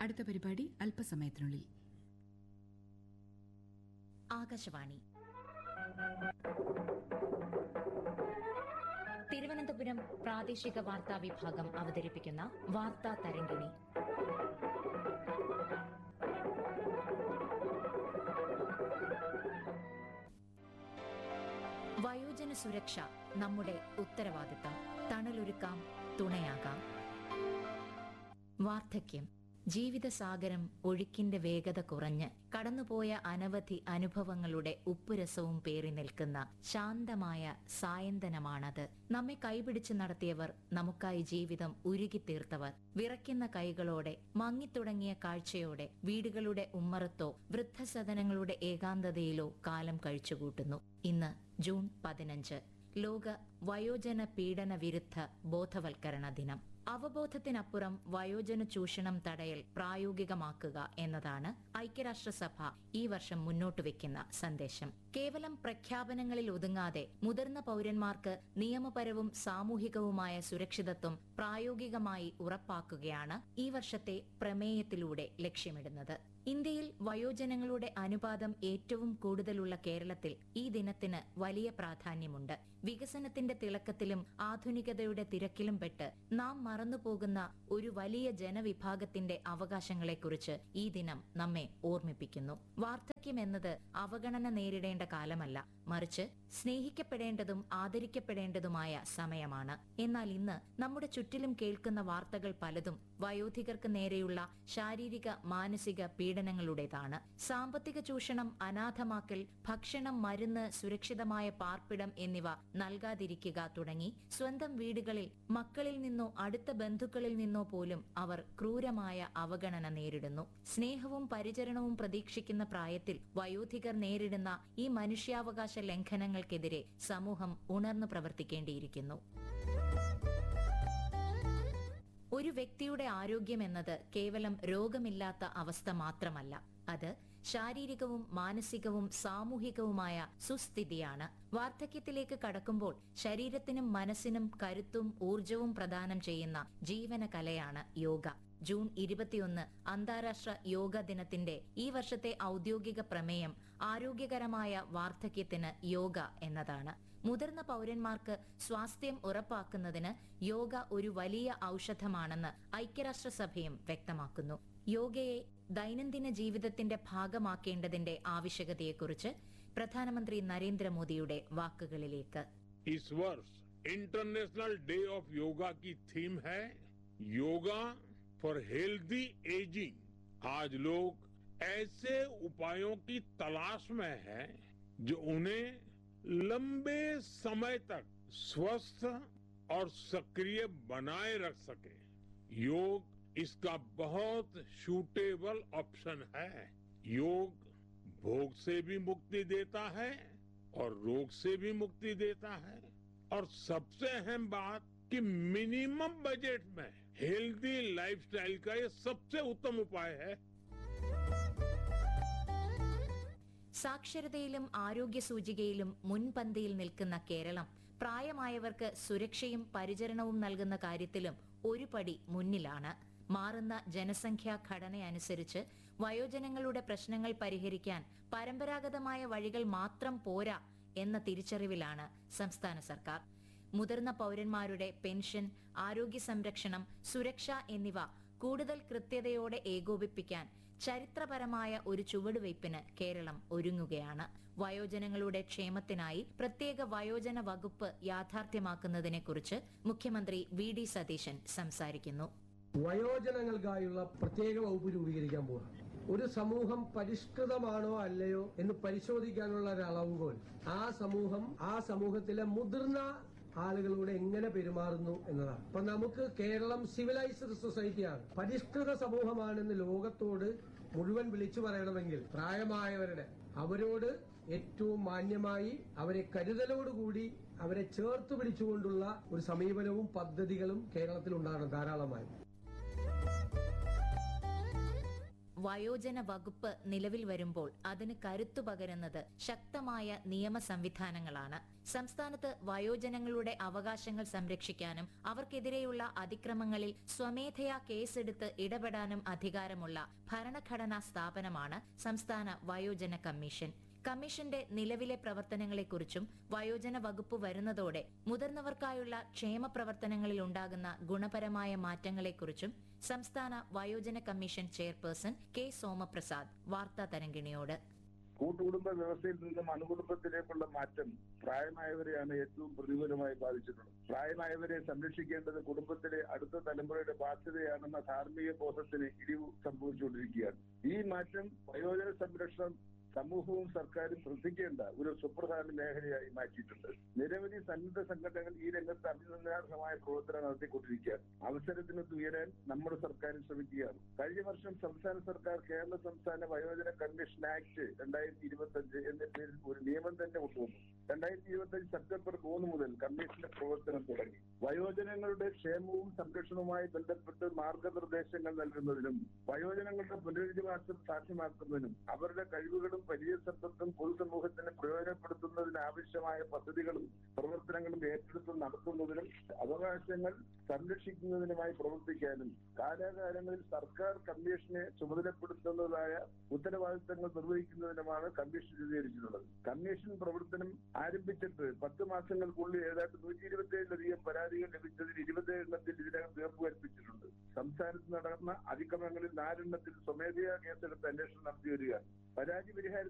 അടുത്ത പരിപാടി അല്പസമയത്തിനുള്ളിൽ ആകാശവാണി തിരുവനന്തപുരം പ്രാദേശിക വാർത്താ വിഭാഗം അവതരിപ്പിക്കുന്ന വാർത്താ തരംഗിണി വയോജന സുരക്ഷ നമ്മുടെ ഉത്തരവാദിത്തം തണലൊരുക്കാം തുണയാകാം വാർദ്ധക്യം ജീവിതസാഗരം ഒഴുക്കിന്റെ വേഗത കുറഞ്ഞ് കടന്നുപോയ അനവധി അനുഭവങ്ങളുടെ ഉപ്പുരസവും പേറി നിൽക്കുന്ന ശാന്തമായ സായന്തനമാണത് നമ്മെ കൈപിടിച്ച് നടത്തിയവർ നമുക്കായി ജീവിതം ഉരുകിത്തീർത്തവർ വിറയ്ക്കുന്ന കൈകളോടെ മങ്ങിത്തുടങ്ങിയ കാഴ്ചയോടെ വീടുകളുടെ ഉമ്മറത്തോ വൃദ്ധസദനങ്ങളുടെ ഏകാന്തതയിലോ കാലം കഴിച്ചുകൂട്ടുന്നു ഇന്ന് ജൂൺ പതിനഞ്ച് ലോക വയോജന പീഡന വിരുദ്ധ ബോധവൽക്കരണ ദിനം അവബോധത്തിനപ്പുറം വയോജന ചൂഷണം തടയൽ പ്രായോഗികമാക്കുക എന്നതാണ് ഐക്യരാഷ്ട്രസഭ ഈ വർഷം മുന്നോട്ട് വെക്കുന്ന സന്ദേശം കേവലം പ്രഖ്യാപനങ്ങളിൽ ഒതുങ്ങാതെ മുതിർന്ന പൗരന്മാർക്ക് നിയമപരവും സാമൂഹികവുമായ സുരക്ഷിതത്വം പ്രായോഗികമായി ഉറപ്പാക്കുകയാണ് ഈ വർഷത്തെ പ്രമേയത്തിലൂടെ ലക്ഷ്യമിടുന്നത് ഇന്ത്യയിൽ വയോജനങ്ങളുടെ അനുപാതം ഏറ്റവും കൂടുതലുള്ള കേരളത്തിൽ ഈ ദിനത്തിന് വലിയ പ്രാധാന്യമുണ്ട് വികസനത്തിന്റെ തിളക്കത്തിലും ആധുനികതയുടെ തിരക്കിലും പെട്ട് നാം മറന്നുപോകുന്ന ഒരു വലിയ ജനവിഭാഗത്തിന്റെ അവകാശങ്ങളെക്കുറിച്ച് ഈ ദിനം നമ്മെ ഓർമ്മിപ്പിക്കുന്നു വാർദ്ധക്യം എന്നത് അവഗണന നേരിടേണ്ട കാലമല്ല മറിച്ച് സ്നേഹിക്കപ്പെടേണ്ടതും ആദരിക്കപ്പെടേണ്ടതുമായ സമയമാണ് എന്നാൽ ഇന്ന് നമ്മുടെ ചുറ്റിലും കേൾക്കുന്ന വാർത്തകൾ പലതും വയോധികർക്ക് നേരെയുള്ള ശാരീരിക മാനസിക പീഡനങ്ങളുടേതാണ് സാമ്പത്തിക ചൂഷണം അനാഥമാക്കൽ ഭക്ഷണം മരുന്ന് സുരക്ഷിതമായ പാർപ്പിടം എന്നിവ നൽകാതിരിക്കുക തുടങ്ങി സ്വന്തം വീടുകളിൽ മക്കളിൽ നിന്നോ അടുത്ത ബന്ധുക്കളിൽ നിന്നോ പോലും അവർ ക്രൂരമായ അവഗണന നേരിടുന്നു സ്നേഹവും പരിചരണവും പ്രതീക്ഷിക്കുന്ന പ്രായത്തിൽ വയോധികർ നേരിടുന്ന ഈ മനുഷ്യാവകാശ ലംഘനങ്ങൾക്കെതിരെ സമൂഹം ഉണർന്നു പ്രവർത്തിക്കേണ്ടിയിരിക്കുന്നു ഒരു വ്യക്തിയുടെ ആരോഗ്യം എന്നത് കേവലം രോഗമില്ലാത്ത അവസ്ഥ മാത്രമല്ല അത് ശാരീരികവും മാനസികവും സാമൂഹികവുമായ സുസ്ഥിതിയാണ് വാർദ്ധക്യത്തിലേക്ക് കടക്കുമ്പോൾ ശരീരത്തിനും മനസ്സിനും കരുത്തും ഊർജവും പ്രദാനം ചെയ്യുന്ന ജീവന കലയാണ് യോഗ ജൂൺ ഇരുപത്തിയൊന്ന് അന്താരാഷ്ട്ര യോഗ ദിനത്തിന്റെ ഈ വർഷത്തെ ഔദ്യോഗിക പ്രമേയം ആരോഗ്യകരമായ വാർദ്ധക്യത്തിന് യോഗ എന്നതാണ് മുതിർന്ന പൗരന്മാർക്ക് സ്വാസ്ഥ്യം ഉറപ്പാക്കുന്നതിന് യോഗ ഒരു വലിയ ഔഷധമാണെന്ന് ഐക്യരാഷ്ട്രസഭയും വ്യക്തമാക്കുന്നു യോഗയെ ദൈനംദിന ജീവിതത്തിന്റെ ഭാഗമാക്കേണ്ടതിന്റെ ആവശ്യകതയെക്കുറിച്ച് പ്രധാനമന്ത്രി നരേന്ദ്രമോദിയുടെ വാക്കുകളിലേക്ക് इस वर्ष इंटरनेशनल डे ऑफ योगा की थीम है योगा फॉर हेल्दी एजिंग आज लोग ऐसे उपायों की तलाश में हैं जो उन्हें लंबे समय तक स्वस्थ और सक्रिय बनाए रख सके योग इसका बहुत सूटेबल ऑप्शन है योग भोग से भी मुक्ति देता है और रोग से भी मुक्ति देता है और सबसे अहम बात कि मिनिमम बजट में हेल्दी लाइफस्टाइल का ये सबसे उत्तम उपाय है സാക്ഷരതയിലും ആരോഗ്യ സൂചികയിലും മുൻപന്തിയിൽ നിൽക്കുന്ന കേരളം പ്രായമായവർക്ക് സുരക്ഷയും പരിചരണവും നൽകുന്ന കാര്യത്തിലും ഒരു പടി മുന്നിലാണ് മാറുന്ന ജനസംഖ്യാ ഘടനയനുസരിച്ച് വയോജനങ്ങളുടെ പ്രശ്നങ്ങൾ പരിഹരിക്കാൻ പരമ്പരാഗതമായ വഴികൾ മാത്രം പോരാ എന്ന തിരിച്ചറിവിലാണ് സംസ്ഥാന സർക്കാർ മുതിർന്ന പൗരന്മാരുടെ പെൻഷൻ ആരോഗ്യ സംരക്ഷണം സുരക്ഷ എന്നിവ കൂടുതൽ കൃത്യതയോടെ ഏകോപിപ്പിക്കാൻ ചരിത്രപരമായ ഒരു ചുവടുവയ്പ്പിന് കേരളം ഒരുങ്ങുകയാണ് വയോജനങ്ങളുടെ ക്ഷേമത്തിനായി പ്രത്യേക വയോജന വകുപ്പ് യാഥാർത്ഥ്യമാക്കുന്നതിനെക്കുറിച്ച് മുഖ്യമന്ത്രി വി ഡി സതീശൻ സംസാരിക്കുന്നു വയോജനങ്ങൾക്കായുള്ള പ്രത്യേക വകുപ്പ് രൂപീകരിക്കാൻ പോവുകയാണ് ഒരു സമൂഹം പരിഷ്കൃതമാണോ അല്ലയോ എന്ന് പരിശോധിക്കാനുള്ള ഒരു അളവുകോൽ ആ സമൂഹം ആ സമൂഹത്തിലെ മുതിർന്ന ആളുകളോട് എങ്ങനെ പെരുമാറുന്നു എന്നതാണ് അപ്പൊ നമുക്ക് കേരളം സിവിലൈസ്ഡ് സൊസൈറ്റിയാണ് പരിഷ്കൃത സമൂഹമാണെന്ന് ലോകത്തോട് മുഴുവൻ വിളിച്ചു പറയണമെങ്കിൽ പ്രായമായവരുടെ അവരോട് ഏറ്റവും മാന്യമായി അവരെ കരുതലോടുകൂടി അവരെ ചേർത്ത് പിടിച്ചുകൊണ്ടുള്ള ഒരു സമീപനവും പദ്ധതികളും കേരളത്തിൽ ഉണ്ടാകണം ധാരാളമായി വയോജന വകുപ്പ് നിലവിൽ വരുമ്പോൾ അതിന് കരുത്തു പകരുന്നത് ശക്തമായ നിയമ സംവിധാനങ്ങളാണ് സംസ്ഥാനത്ത് വയോജനങ്ങളുടെ അവകാശങ്ങൾ സംരക്ഷിക്കാനും അവർക്കെതിരെയുള്ള അതിക്രമങ്ങളിൽ സ്വമേധയാ കേസെടുത്ത് ഇടപെടാനും അധികാരമുള്ള ഭരണഘടനാ സ്ഥാപനമാണ് സംസ്ഥാന വയോജന കമ്മീഷൻ കമ്മീഷന്റെ നിലവിലെ പ്രവർത്തനങ്ങളെക്കുറിച്ചും വയോജന വകുപ്പ് വരുന്നതോടെ മുതിർന്നവർക്കായുള്ള ക്ഷേമ പ്രവർത്തനങ്ങളിൽ ഉണ്ടാകുന്ന ഗുണപരമായ മാറ്റങ്ങളെക്കുറിച്ചും സംസ്ഥാന വയോജന കമ്മീഷൻ ചെയർപേഴ്സൺ കെ സോമപ്രസാദ് വാർത്താ തരംഗിണിയോട് കൂട്ടുകുടുംബ വ്യവസ്ഥയിൽ നിന്നും അണുകുടുംബത്തിലേക്കുള്ള മാറ്റം പ്രായമായവരെയാണ് ഏറ്റവും പ്രതികൂലമായി ബാധിച്ചിട്ടുള്ളത് പ്രായമായവരെ സംരക്ഷിക്കേണ്ടത് കുടുംബത്തിലെ അടുത്ത തലമുറയുടെ ബാധ്യതയാണെന്ന ധാർമ്മിക ബോധത്തിന് ഇടിവ് സംഭവിച്ചുകൊണ്ടിരിക്കുകയാണ് ഈ മാറ്റം വയോജന സംരക്ഷണം സമൂഹവും സർക്കാരും ശ്രദ്ധിക്കേണ്ട ഒരു സുപ്രധാന മേഖലയായി മാറ്റിയിട്ടുണ്ട് നിരവധി സന്നദ്ധ സംഘടനകൾ ഈ രംഗത്ത് അഭിനന്ദനാർഹമായ പ്രവർത്തനം നടത്തിക്കൊണ്ടിരിക്കുകയാണ് അവസരത്തിന് ഉയരാൻ നമ്മുടെ സർക്കാർ ശ്രമിക്കുകയാണ് കഴിഞ്ഞ വർഷം സംസ്ഥാന സർക്കാർ കേരള സംസ്ഥാന വയോജന കമ്മീഷൻ ആക്ട് രണ്ടായിരത്തി ഇരുപത്തി അഞ്ച് എന്ന പേരിൽ ഒരു നിയമം തന്നെ കൊണ്ടുവന്നു രണ്ടായിരത്തി ഇരുപത്തി അഞ്ച് സെപ്റ്റംബർ മൂന്ന് മുതൽ കമ്മീഷന്റെ പ്രവർത്തനം തുടങ്ങി വയോജനങ്ങളുടെ ക്ഷേമവും സംരക്ഷണവുമായി ബന്ധപ്പെട്ട് മാർഗനിർദ്ദേശങ്ങൾ നൽകുന്നതിനും വയോജനങ്ങളുടെ പുനരധിവാസം സാധ്യമാക്കുന്നതിനും അവരുടെ കഴിവുകളും പരിചയസമ്പത്തും പൊതുസമൂഹത്തിന് പ്രയോജനപ്പെടുത്തുന്നതിനാവശ്യമായ പദ്ധതികളും പ്രവർത്തനങ്ങളും ഏറ്റെടുത്ത് നടത്തുന്നതിനും അവകാശങ്ങൾ സംരക്ഷിക്കുന്നതിനുമായി പ്രവർത്തിക്കാനും കാലാകാലങ്ങളിൽ സർക്കാർ കമ്മീഷനെ ചുമതലപ്പെടുത്തുന്നതായ ഉത്തരവാദിത്തങ്ങൾ നിർവഹിക്കുന്നതിനുമാണ് കമ്മീഷൻ രൂപീകരിച്ചിട്ടുള്ളത് കമ്മീഷൻ പ്രവർത്തനം ആരംഭിച്ചിട്ട് പത്ത് മാസങ്ങൾക്കുള്ളിൽ ഏതാണ്ട് നൂറ്റി ഇരുപത്തിയേഴിലധികം പരാതികൾ ലഭിച്ചതിൽ ഇരുപത്തേഴ് എണ്ണത്തിൽ ഇതിനകം തീർപ്പ് കൽപ്പിച്ചിട്ടുണ്ട് സംസ്ഥാനത്ത് നടന്ന അതിക്രമങ്ങളിൽ നാലെണ്ണത്തിൽ സ്വമേധയാ കേസെടുത്ത് അന്വേഷണം നടത്തി വരികയാണ് പരാതി പരിഹാര